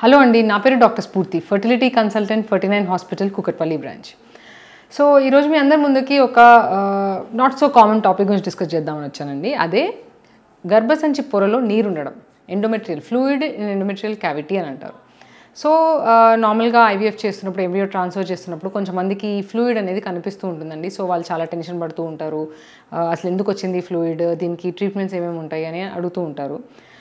hello అండి నా పేరు doctor Spoorthi fertility consultant forty nine hospital Kukatpally branch so ఈరోజు మీ అందరి ముందుకి ఒక నాట్ సో కామన్ టాపిక్ గురించి డిస్కస్ చేద్దామని వచ్చానండి అదే గర్భసంచి పొరలో నీరు ఉండడం endometrial fluid in endometrial cavity అని అంటారు సో నార్మల్గా ఐవీఎఫ్ చేస్తున్నప్పుడు ఎంబ్రియో ట్రాన్స్ఫర్ చేస్తున్నప్పుడు కొంచెం మందికి ఫ్లూయిడ్ అనేది కనిపిస్తూ ఉంటుందండి సో వాళ్ళు చాలా టెన్షన్ పడుతూ ఉంటారు ఆ, అసలు ఎందుకు వచ్చింది ఫ్లూయిడ్ దీనికి ట్రీట్మెంట్స్ ఏమేమి ఉంటాయి అని అడుగుతూ ఉంటారు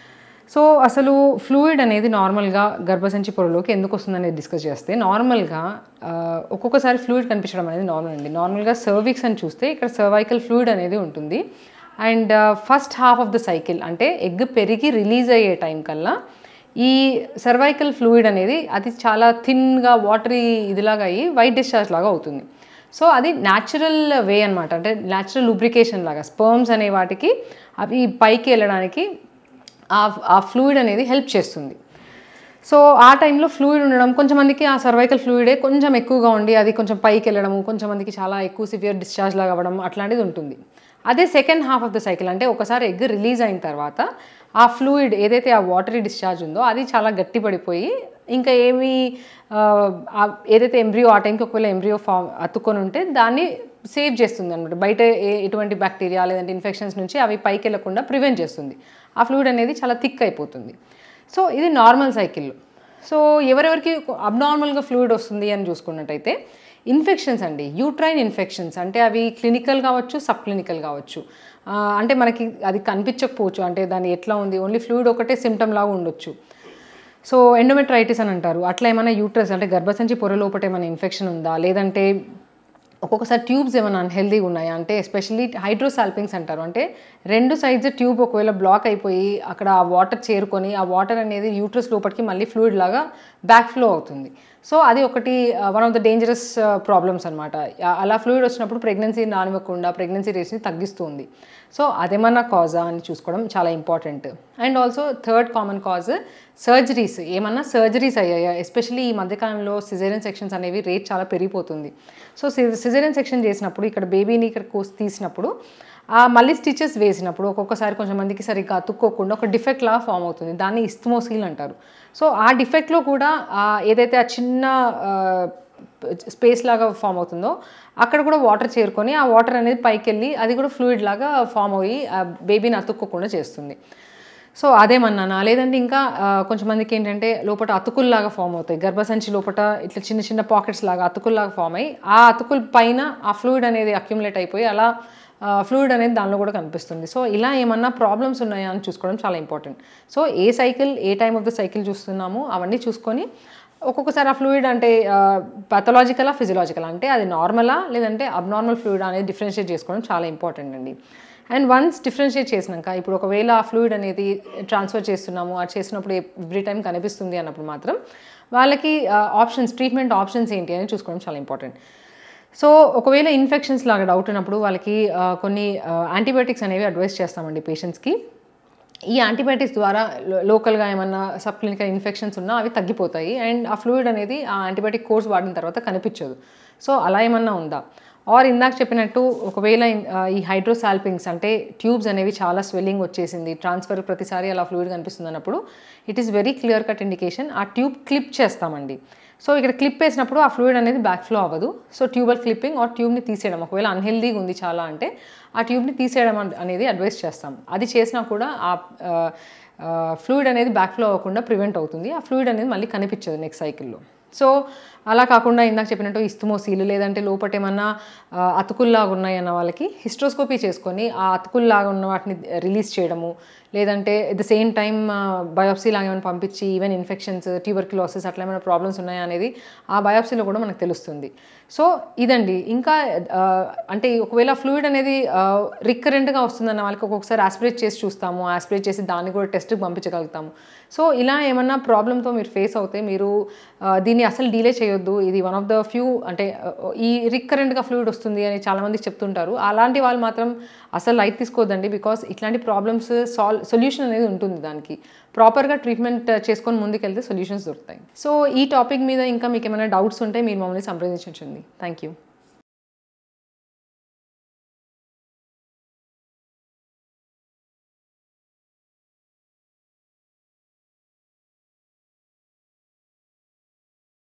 సో అసలు ఫ్లూయిడ్ అనేది నార్మల్గా గర్భసంచి పొరలోకి ఎందుకు వస్తుందనేది డిస్కస్ చేస్తే నార్మల్గా ఆ, ఒక్కొక్కసారి ఫ్లూయిడ్ కనిపించడం అనేది నార్మల్ అండి నార్మల్గా సర్విక్స్ అని చూస్తే ఇక్కడ సర్వైకల్ ఫ్లూయిడ్ అనేది ఉంటుంది and first half of the cycle అంటే ఎగ్ పెరిగి రిలీజ్ అయ్యే టైం కల్లా ఈ సర్వైకల్ ఫ్లూయిడ్ అనేది అది చాలా థిన్గా వాటరీ ఇదిలాగా అయ్యి వైట్ డిశ్చార్జ్ లాగా అవుతుంది సో అది న్యాచురల్ వే అనమాట అంటే న్యాచురల్ లూబ్రికేషన్ లాగా స్పర్మ్స్ అనే వాటికి అవి పైకి వెళ్ళడానికి ఆ ఆ ఫ్లూయిడ్ అనేది హెల్ప్ చేస్తుంది సో ఆ టైంలో ఫ్లూయిడ్ ఉండడం కొంచెంమందికి ఆ సర్వైకల్ ఫ్లూయిడే కొంచెం ఎక్కువగా ఉండి అది కొంచెం పైకి వెళ్ళడము కొంచెంమందికి చాలా ఎక్కువ సివియర్ డిశ్చార్జ్ లాగా అవ్వడం అట్లాంటిది ఉంటుంది అదే second half of the cycle అంటే ఒకసారి ఎగ్ రిలీజ్ అయిన తర్వాత ఆ ఫ్లూయిడ్ ఏదైతే ఆ వాటరీ డిశ్చార్జ్ ఉందో అది చాలా గట్టిపడిపోయి ఇంకా ఏమి ఆ, ఆ ఏదైతే ఎంబ్రియో ఆ టైంకి ఒకవేళ ఎంబ్రియో ఫామ్ అతుక్కొని ఉంటే దాన్ని సేవ్ చేస్తుంది అనమాట బయట ఏ ఎటువంటి బ్యాక్టీరియా లేదంటే ఇన్ఫెక్షన్స్ నుంచి అవి పైకి వెళ్లకుండా ప్రివెంట్ చేస్తుంది ఆ ఫ్లూయిడ్ అనేది చాలా థిక్ అయిపోతుంది సో ఇది నార్మల్ సైకిల్ సో ఎవరెవరికి అబ్నార్మల్గా ఫ్లూయిడ్ వస్తుంది అని చూసుకున్నట్టయితే ఇన్ఫెక్షన్స్ అండి యూట్రైన్ ఇన్ఫెక్షన్స్ అంటే అవి క్లినికల్ కావచ్చు సబ్ క్లినికల్ కావచ్చు ఆ, అంటే మనకి అది కనిపించకపోవచ్చు అంటే దాని ఎట్లా ఉంది ఓన్లీ ఫ్లూయిడ్ ఒకటే సిమ్టమ్ లాగా ఉండొచ్చు సో ఎండోమెట్రైటిస్ అని అంటారు అట్లా ఏమైనా యూట్రస్ అంటే గర్భసంచి పొర లోపల ఏమైనా ఇన్ఫెక్షన్ ఉందా లేదంటే ఒక్కొక్కసారి ట్యూబ్స్ ఏమైనా అన్హెల్దీగా ఉన్నాయా అంటే ఎస్పెషల్లీ హైడ్రోసాల్పింగ్స్ అంటారు అంటే రెండు సైడ్స్ ట్యూబ్ ఒకవేళ బ్లాక్ అయిపోయి అక్కడ ఆ వాటర్ చేరుకొని ఆ వాటర్ అనేది యూట్రస్ లోపలికి మళ్ళీ ఫ్లూయిడ్ లాగా బ్యాక్ ఫ్లో అవుతుంది సో అది ఒకటి one of the dangerous problems అనమాట అలా ఫ్లూయిడ్ వచ్చినప్పుడు ప్రెగ్నెన్సీ రానివ్వకుండా ప్రెగ్నెన్సీ రేట్స్ని తగ్గిస్తుంది సో అదేమన్నా కాజా అని చూసుకోవడం చాలా important and also third common cause surgeries ఏమన్నా సర్జరీస్ అయ్యాయా ఎస్పెషల్లీ ఈ మధ్యకాలంలో సిజేరియన్ సెక్షన్స్ అనేవి రేట్ చాలా పెరిగిపోతుంది సో సిజేరియన్ సెక్షన్ చేసినప్పుడు ఇక్కడ బేబీని ఇక్కడ కోసి తీసినప్పుడు ఆ మళ్ళీ స్టిచెస్ వేసినప్పుడు ఒక్కొక్కసారి కొంచెం మందికి సరిగ్గా అతుక్కోకుండా ఒక డిఫెక్ట్ లా ఫామ్ అవుతుంది దాన్ని ఇస్త్మోసీల్ అంటారు సో ఆ డిఫెక్ట్లో కూడా ఆ ఏదైతే ఆ చిన్న స్పేస్ లాగా ఫామ్ అవుతుందో అక్కడ కూడా వాటర్ చేరుకొని ఆ వాటర్ అనేది పైకి వెళ్ళి అది కూడా ఫ్లూయిడ్ లాగా ఫామ్ అయ్యి ఆ బేబీని అతుక్కోకుండా చేస్తుంది సో అదేమన్నానా లేదంటే ఇంకా ఆ, కొంచెం మందికి ఏంటంటే లోపల అతుకుల్లాగా ఫామ్ అవుతాయి గర్భసంచి లోపల ఇట్లా చిన్న చిన్న పాకెట్స్ లాగా అతుకుల్లాగా ఫామ్ అయ్యి ఆ అతుకుల పైన ఆ ఫ్లూయిడ్ అనేది అక్యుములేట్ అయిపోయి అలా ఫ్లూయిడ్ అనేది దానిలో కూడా కనిపిస్తుంది సో ఇలా ఏమన్నా ప్రాబ్లమ్స్ ఉన్నాయా అని చూసుకోవడం చాలా ఇంపార్టెంట్ సో ఏ సైకిల్ ఏ టైం ఆఫ్ ద సైకిల్ చూస్తున్నామో అవన్నీ చూసుకొని ఒక్కొక్కసారి ఆ ఫ్లూయిడ్ అంటే పథలాజికలా ఫిజియలాజికల్ అంటే అది నార్మలా లేదంటే అబ్నార్మల్ ఫ్లూయిడ్ అనేది డిఫరెన్షియేట్ చేసుకోవడం చాలా ఇంపార్టెంట్ అండి అండ్ వన్స్ డిఫరెన్షియేట్ చేసినాక ఇప్పుడు ఒకవేళ ఆ ఫ్లూయిడ్ అనేది ట్రాన్స్ఫర్ చేస్తున్నాము అది చేసినప్పుడు ఎవ్రీ టైం కనిపిస్తుంది అన్నప్పుడు మాత్రం వాళ్ళకి ఆప్షన్స్ ట్రీట్మెంట్ ఆప్షన్స్ ఏంటి అని చూసుకోవడం చాలా ఇంపార్టెంట్ సో ఒకవేళ ఇన్ఫెక్షన్స్ లాగా డౌట్ ఉన్నప్పుడు వాళ్ళకి ఆ, కొన్ని యాంటీబయాటిక్స్ అనేవి అడ్వైస్ చేస్తామండి పేషెంట్స్కి ఈ యాంటీబయాటిక్స్ ద్వారా లో- లోకల్గా ఏమన్నా సబ్ క్లినికల్ ఇన్ఫెక్షన్స్ ఉన్నా అవి తగ్గిపోతాయి అండ్ ఆ ఫ్లూయిడ్ అనేది ఆ యాంటీబయాటిక్ కోర్స్ వాడిన తర్వాత కనిపించదు సో అలా ఏమన్నా ఉందా ఆర్ ఇందాక చెప్పినట్టు ఒకవేళ ఇన్- ఆ, ఈ హైడ్రోసాల్పింగ్స్ అంటే ట్యూబ్స్ అనేవి చాలా స్వెల్లింగ్ వచ్చేసింది ట్రాన్స్ఫర్ ప్రతిసారి అలా ఫ్లూయిడ్ కనిపిస్తుంది అన్నప్పుడు it is very clear cut indication ఆ ట్యూబ్ క్లిప్ చేస్తామండి సో ఇక్కడ క్లిప్ వేసినప్పుడు ఆ ఫ్లూయిడ్ అనేది బ్యాక్ ఫ్లో అవ్వదు సో ట్యూబల్ క్లిప్పింగ్ ఆర్ ట్యూబ్ని తీసేయడం ఒకవేళ అన్హెల్దీగా ఉంది చాలా అంటే ఆ ట్యూబ్ని తీసేయడం అన్- అనేది అడ్వైస్ చేస్తాం అది చేసినా కూడా ఆ ఫ్లూయిడ్ అనేది బ్యాక్ ఫ్లో అవ్వకుండా ప్రివెంట్ అవుతుంది ఆ ఫ్లూయిడ్ అనేది మళ్ళీ కనిపించదు నెక్స్ట్ సైకిల్లో సో అలా కాకుండా ఇందాక చెప్పినట్టు ఇస్తుమోసీలు లేదంటే లోపట ఏమన్నా ఆ, అతుకుల్లాగా ఉన్నాయన్న వాళ్ళకి హిస్ట్రోస్కోపీ చేసుకొని ఆ అతుకుల్లాగా ఉన్న వాటిని రిలీజ్ చేయడము లేదంటే at the same time biopsy లాగా ఏమైనా పంపించి ఈవెన్ ఇన్ఫెక్షన్స్ ట్యూబర్క్యులోసిస్ అట్లా ఏమైనా ప్రాబ్లమ్స్ ఉన్నాయా అనేది ఆ బయోప్సీలో కూడా మనకు తెలుస్తుంది సో ఇదండి ఇంకా ఆ, అంటే ఒకవేళ ఫ్లూయిడ్ అనేది రికరెంట్గా వస్తుందన్న వాళ్ళకి ఒక్కొక్కసారి ఆస్పిరేట్ చేసి చూస్తాము ఆస్పిరేట్ చేసి దాన్ని కూడా టెస్ట్కి పంపించగలుగుతాము సో ఇలా ఏమన్నా ప్రాబ్లంతో మీరు ఫేస్ అవుతే మీరు ఆ, దీన్ని అసలు డీలే చేయొద్దు ఇది వన్ ఆఫ్ ద ఫ్యూ అంటే ఆ, ఈ రికరెంట్గా ఫ్లూయిడ్ వస్తుంది అని చాలామంది చెప్తుంటారు అలాంటి వాళ్ళు మాత్రం అసలు లైట్ తీసుకోవద్దండి బికాస్ ఇట్లాంటి ప్రాబ్లమ్స్ సాల్వ్ సొల్యూషన్ అనేది ఉంటుంది దానికి ప్రాపర్గా ట్రీట్మెంట్ చేసుకొని ముందుకెళ్తే సొల్యూషన్స్ దొరుకుతాయి సో ఈ టాపిక్ మీద ఇంకా మీకు ఏమైనా డౌట్స్ ఉంటే మీరు మమ్మల్ని సంప్రదించండి థ్యాంక్ యూ